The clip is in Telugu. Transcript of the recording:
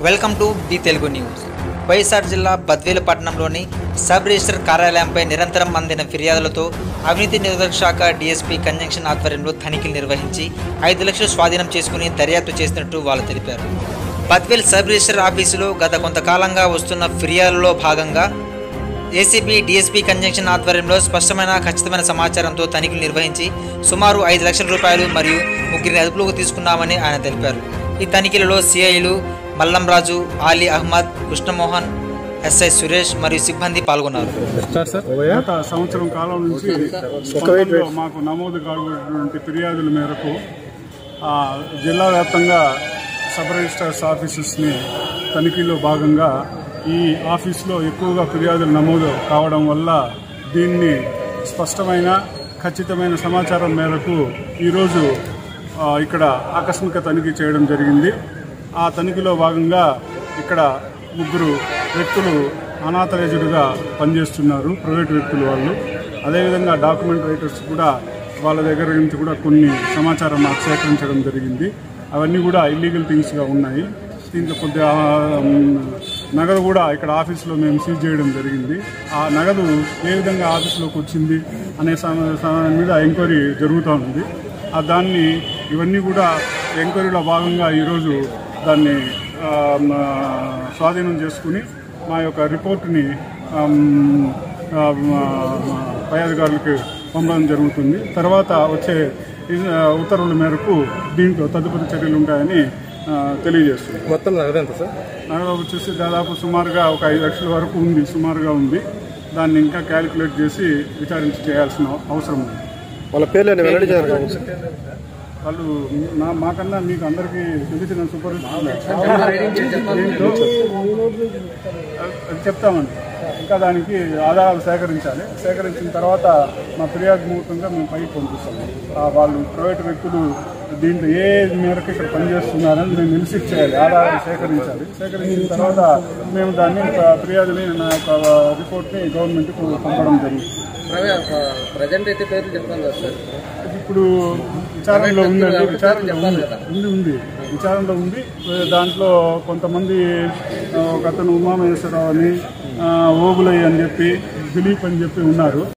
welcome to the Telugu news YSR జిల్లా బద్వేలు పట్టణంలోని సబ్ రిజిస్టర్ కార్యాలయంపై నిరంతరం అందిన ఫిర్యాదులతో అవినీతి నిరోధక శాఖ డీఎస్పీ కంజంక్షన్ ఆధ్వర్యంలో తనిఖీలు నిర్వహించి ఐదు లక్షలు స్వాధీనం చేసుకుని దర్యాప్తు చేసినట్టు వాళ్ళు తెలిపారు బద్వేల్ సబ్ రిజిస్టర్ ఆఫీసులో గత కొంతకాలంగా వస్తున్న ఫిర్యాదులో భాగంగా ఏసీబీ డీఎస్పీ కంజంక్షన్ ఆధ్వర్యంలో స్పష్టమైన ఖచ్చితమైన సమాచారంతో తనిఖీలు నిర్వహించి సుమారు ఐదు లక్షల రూపాయలు మరియు ముగ్గురిని అదుపులోకి తీసుకున్నామని ఆయన తెలిపారు ఈ తనిఖీలలో సిఐలు మల్లంరాజు ఆలీ అహ్మద్ కృష్ణమోహన్ ఎస్ఐ సురేష్ మరియు సిబ్బంది పాల్గొన్నారు గత సంవత్సరం కాలం నుంచి స్పందనలో మాకు నమోదు కావటువంటి ఫిర్యాదుల మేరకు ఆ, జిల్లా వ్యాప్తంగా సబ్ రిజిస్ట్రార్స్ ఆఫీసెస్ని తనిఖీలో భాగంగా ఈ ఆఫీస్లో ఎక్కువగా ఫిర్యాదులు నమోదు కావడం వల్ల దీన్ని స్పష్టమైన ఖచ్చితమైన సమాచారం మేరకు ఈరోజు ఆ, ఇక్కడ ఆకస్మిక తనిఖీ చేయడం జరిగింది ఆ తనిఖీలో భాగంగా ఇక్కడ ముగ్గురు వ్యక్తులు అనాథరైజ్డ్గా పనిచేస్తున్నారు ప్రైవేట్ వ్యక్తులు వాళ్ళు అదేవిధంగా డాక్యుమెంట్ రైటర్స్ కూడా వాళ్ళ దగ్గర నుంచి కూడా కొన్ని సమాచారం మాకు సేకరించడం జరిగింది అవన్నీ కూడా ఇల్లీగల్ థింగ్స్గా ఉన్నాయి దీంట్లో కొద్దిగా ఆ, మ్, నగదు కూడా ఇక్కడ ఆఫీస్లో మేము సీజ్ చేయడం జరిగింది ఆ నగదు ఏ విధంగా ఆఫీస్లోకి వచ్చింది అనే సమ- సమ- మీద ఎంక్వైరీ జరుగుతూ ఉంది ఆ దాన్ని ఇవన్నీ కూడా ఎంక్వైరీలో భాగంగా ఈరోజు దాన్ని ఆ, మ, స్వాధీనం చేసుకుని మా యొక్క రిపోర్ట్ని ఆమ్, ఆ, మ, పై అధికారులకి పంపడం జరుగుతుంది తర్వాత వచ్చే ఈ- ఉత్తర్వుల మేరకు దీంట్లో తదుపరి చర్యలు ఉంటాయని ఆ, తెలియజేస్తుంది మొత్తం నగదు ఎంత సార్ నగదు వచ్చేసి దాదాపు సుమారుగా ఒక ఐదు లక్షల వరకు ఉంది సుమారుగా ఉంది దాన్ని ఇంకా క్యాలిక్యులేట్ చేసి విచారించి చేయాల్సిన అవసరం ఉంది వాళ్ళ పేర్లు వెల్లడి చేయాలి వాళ్ళు నా మాకన్నా మీకు అందరికీ తెలిసిన సూపర్ దీంట్లో అది చెప్తామండి ఇంకా దానికి ఆధారాలు సేకరించాలి సేకరించిన తర్వాత మా ఫిర్యాదు ముహూర్తంగా మేము పైకి పంపిస్తాము ఆ వాళ్ళు ప్రైవేట్ వ్యక్తులు దీంట్లో ఏ మేరకు ఇక్కడ పనిచేస్తున్నారని మేము నిలిసి చేయాలి ఆధారాలు సేకరించాలి సేకరించిన తర్వాత మేము దాన్ని ఫ- ఫిర్యాదుని నా యొక్క రిపోర్ట్ని గవర్నమెంట్కు పంపడం జరుగుతుంది ప్రజెంట్ అయితే పేర్లు చెప్తాను కదా సార్ ఇప్పుడు విచారణలో ఉందండి విచారణలో ఉంది ఉంది ఉంది విచారణలో ఉంది దాంట్లో కొంతమంది ఆ, ఒక అతను ఉమామహేశ్వరరావు అని ఆ, ఓబులయ్య అని చెప్పి దిలీప్ అని చెప్పి ఉన్నారు